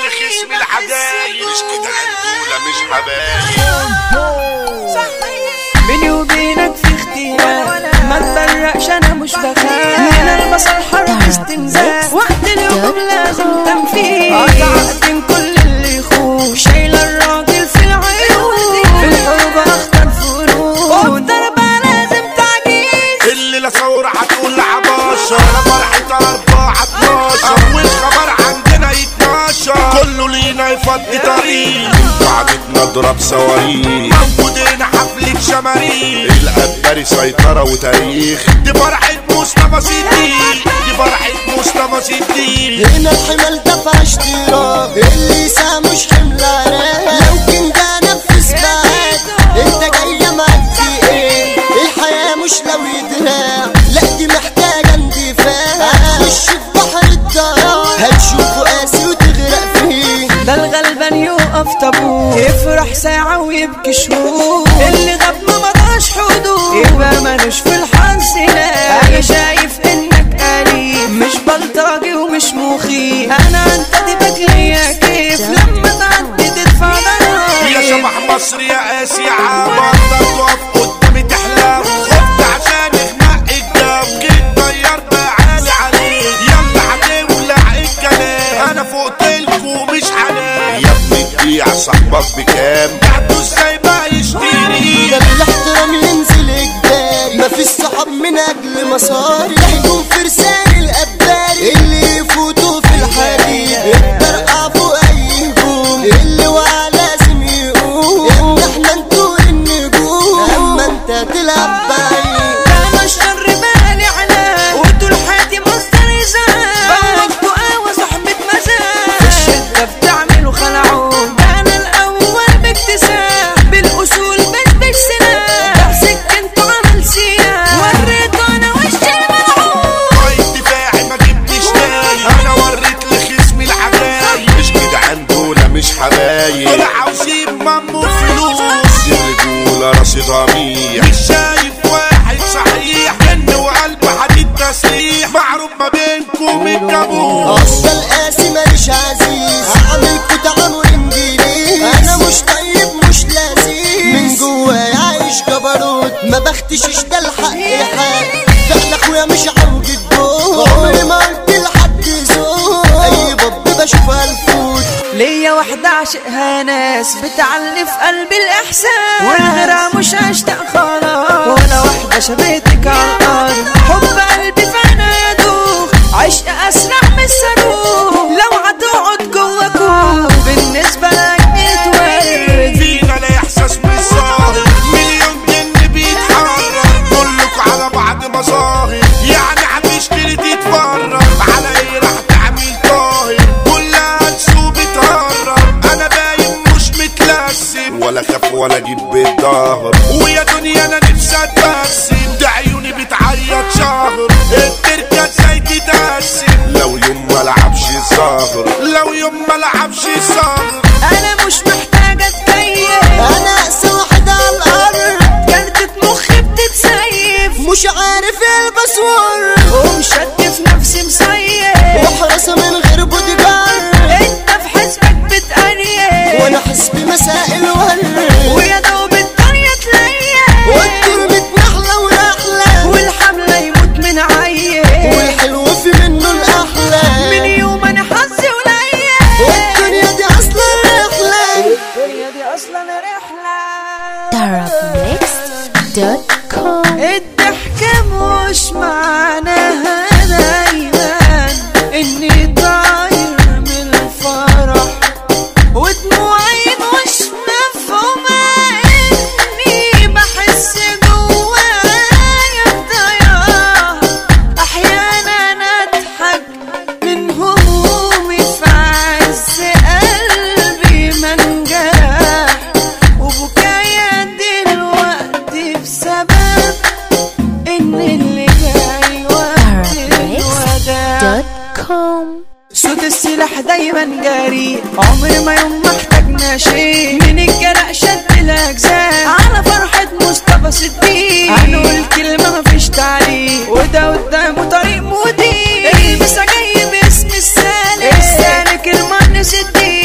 لخصم العجايب مش كده هنقولة مش حبايب بيني وبينك في اختلاف ما تفرقش انا مش بخاف من البصر حرب استنزاف وقت الهجوم لازم تنفيذ قطعت من كل اللي يخوف شايله الراجل في العيون في الحروب اخطر فروض والضربه لازم تعجيز اللي لا ثورة هتقول لعباشة انا فرحة اربعة 12 اول خبر عندنا يتناشر كله لينا يفضي طريق قعدتنا نضرب صواريخ موجودين حفلة شماريخ القباري سيطرة وتاريخ دي فرحة مصطفى صديق دي فرحة مصطفى صديق هنا الحمل دفع اشتراك اللي سا مش حمل عراق لو كنت انفذ معاك انت جاية معاك في ايه الحياة مش لو يدراع لا دي محتاجة اندفاع هتخش في بحر الضياع هتشوفه قاسي وتغرق فيه ده الغلبان يقف طابور يفرح ساعة ويبكي شهور اللي غاب ما مضاش حدود يبقى مالوش في الحظ لا انا شايف انك قريب مش بلطجي ومش مخيف انا انت دي بجلية كيف لما تعدي تدفع يا ضرايب شبح مصر يا قاسي عبر تقف قدامي تحلم خفت عشان اغمق الجو جيت طيرت عالي عليك يلا هتولع الكلام انا فوقتلكوا مش حنان يا ابني تبيع صاحبك بكام بعته ازاي بقى يشتري ده بالاحترام ينزل اجباري مفيش صحاب من اجل مصاري يحكم فرسان الاباري اللي يفوتوا في الحديد الطرقع فوق اي هجوم اللي وقع لازم يقوم ان احنا انتوا النجوم اما انت تلعب بعيد انا الشر بالي على وطول حياتي مصدر ازاز بوظتوا قهوة صاحبة مزاج في الشدة بتعملوا خلعون انا الاول باكتساب بالاصول مش بالسلاح بمسك انت عمل سياح وريت انا وش الملعون طيب دفاعي ما جبتش تاني انا وريت لخصمي العجايب مش جدعان دول مش حبايب دول عاوزين مامو فلوس دي الرجولة راسي ضمير مش شايف واحد صحيح جن وقلب حديد تسليح معروف ما بينكم الجابوس اصل القاسي ماليش عزيز هعملكوا تعامل انجليز انا مش طيب مش لذيذ من جوايا عايش جبروت ما بختشش ده الحق حق فعل اخويا مش عوج الدور عمري ما قلت لحد زور اي باب بشوفها الفوت ليا واحدة عاشقها ناس بتعلي في قلبي الإحساس والغيرها مش هشتاق خلاص ولا واحدة شبهتك على الأرض حب قلبي فانا يدوخ عشق أسرع من الصاروخ لو هتقعد جوا كوخ بالنسبة لك بتورد فينا لا احساس بالظاهر مليون جن بيتحرك كلكوا على بعض مظاهر يعني هتشتري تتفرج على ايه راح تعمل طاهر كلها تسوق بتهرب انا باين مش متلسم ولا خاف ولا اجيب بالظهر ويا دنيا انا نفسي اتبسم ده عيوني بتعيط شهر التركه ازاي تتقسم لو يوم ما لعبش الظهر لو يوم ما لعبش الظهر أنا مش محتاجة أتكيف انا اقسى واحد على الارض كارتة مخي بتتسيف مش عارف الباسورد ومشت في نفسي مصيف وحراسة من غير بودي جارد انت في حسبك بتقريب وانا حسبي مسائل ورد ويا دوب الدنيا تليل والتربة نحلة ونحلة والحملة يموت من عيل والحلو في منه الأحلى من يوم انا حظي قليل والدنيا دي أصلا رحلة الدنيا دي اصلا رحلة Arabmix.com الضحكة مش معناها دايما اني طاير من الفرح ودموعي مش مفهومة اني بحس جوايا بضياع احيانا اضحك من همومي في عز قلبي ما انجرح وبكايا دلوقتي بسبب ان اللي جاي وقت الوداع Arabmix.com صوت السلاح دايما جريء عمر ما يوم ما احتاجنا شيء من الجرق شد الاجزاء على فرحة مصطفى صديق هنقول كلمة مفيش تعليق وده قدامه طريق مضيق البسها جاي باسم السالك السالك المهندس الدين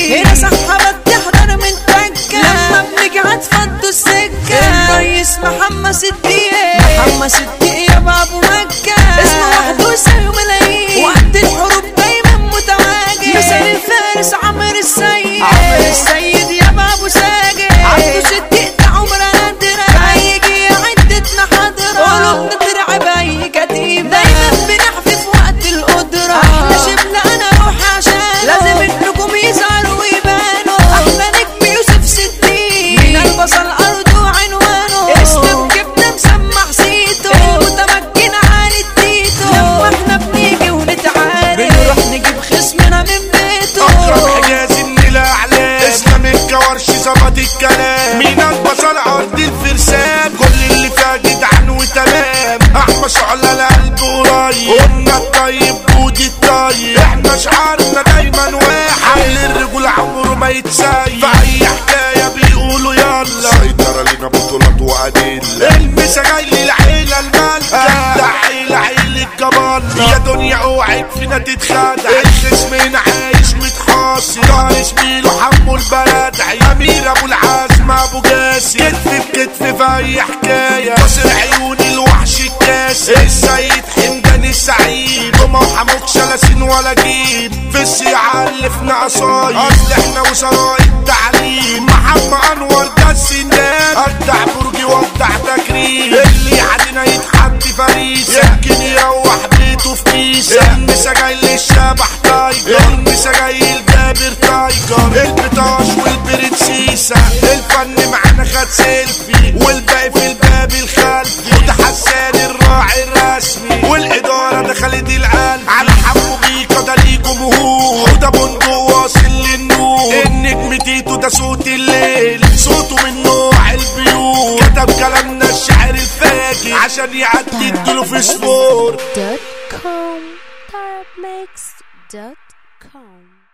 الكلام مين البصل ارض الفرسان كل اللي فيها جدعان وتمام احمى شعلة القلب قريب قلنا الطيب ودي الطيب احنا شعارنا دايما واحد حل الرجول عمره ما يتسيب في اي حكاية بيقولوا يلا سيطرة لنا بطولات وأدلة المسا جاي للعيلة المالكة ده عيلة عيلة جبارنا يا دنيا اوعك فينا تتخدع الخصم عايش متحاصر ظهر زميله حمو البلدعي امير ابو العزم ابو جاسم كتف بكتف في اي حكايه كسر عيون الوحش الكاسر السيد حمدان السعيد وما وحموك شلاسين ولا جيب في السيعه الفنا قصايد اصل احنا وسراء التعليم محمد انور ده السندان ابدع برجي وابدع تكريم اللي علينا يتحط فريسه يمكن يروح بيته في كيسه المسا جاي للشبح تايجر المسا جاي الجابر تايجر البطاش والبرنسيسه الفن معانا خد سيلفي والباقي في الباب الخلفي وده حسان الراعي الرسمي والاداره ده خالد القلب على حمو بيكا ده ليه جمهور وده بندق واصل للنور النجم تيتو ده صوت الليل صوته من نوع البيوت كتب كلامنا الشعر الفاجر عشان يعدي اديله في سبور dot com. Tarabmix dot com.